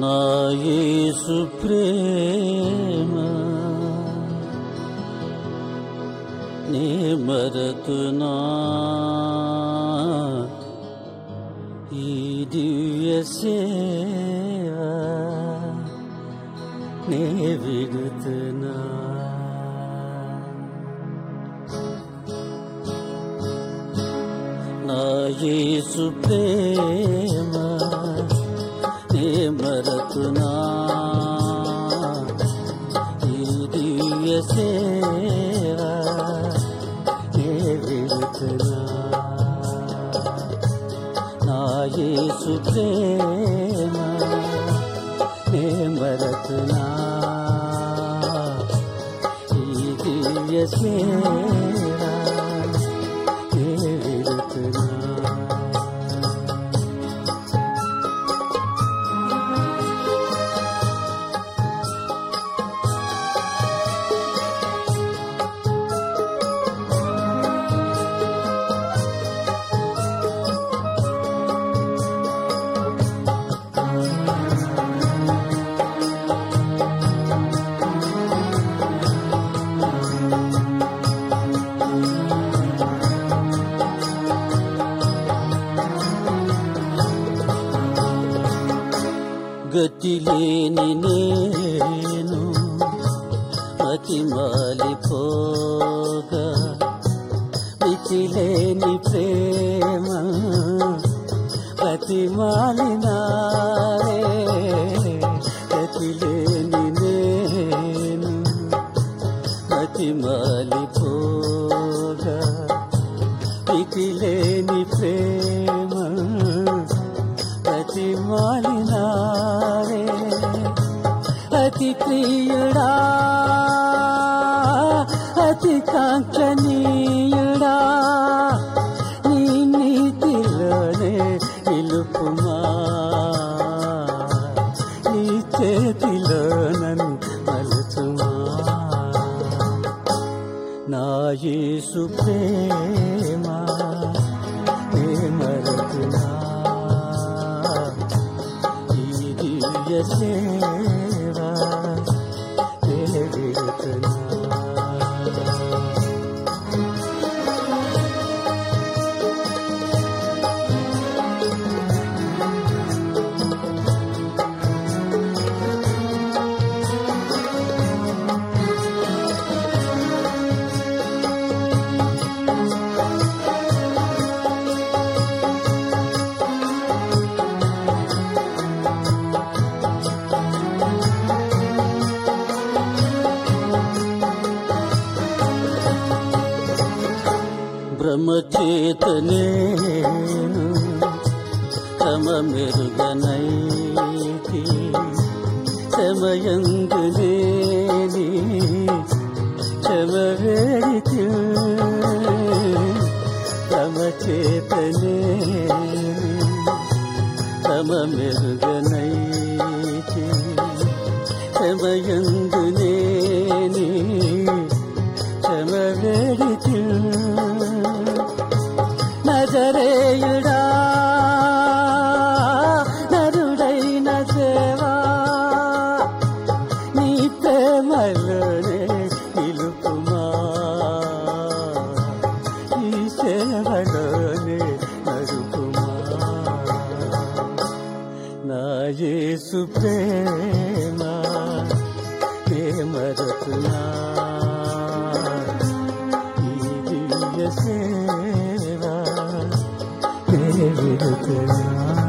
నా యేసు ప్రేమ నే మరతునా ఈ దివ్య సేవ నే విడుతున్నా నా యేసు ప్రేమ నే మరతునా ఈ దివ్య సేవ నే విడుతున్నా నా యేసు ప్రేమ నే మరతునా ఈ దివ్య సేవ నే విడుతున్నా గతిలేని నేను మతిమాలిపోగా మితిలేని ప్రేమ పతిమాలినారే గతిలేని నేను మతిమాలిపోగా మితిలేని ప్రేమ అతి మాలినారే అతి ప్రియుడా అతి కాంక్షణీయుడా నీ నీతిలోనే నిలుపుమా నీ చేతిలో నన్ను మలుచుమా నా యేసు ప్రేమ నే మరతునా ఈ దివ్య సేవ నే విడుతున్నా బ్రహ్మచేతనే తమ మెరుగనైతి సమయందులేని చమవేడితి తమ చేతనే తమ మెరుగనైతి సమయందులేని చమవేడితి నజరేయుడా నరుడైన దేవా నీ ప్రేమలోనే నిలుపుమా నీ సేవలోనే నరుపుమా నా యేసు ప్రేమ నే మరతునా ఈ దివ్య సేవ నే విడుతున్నా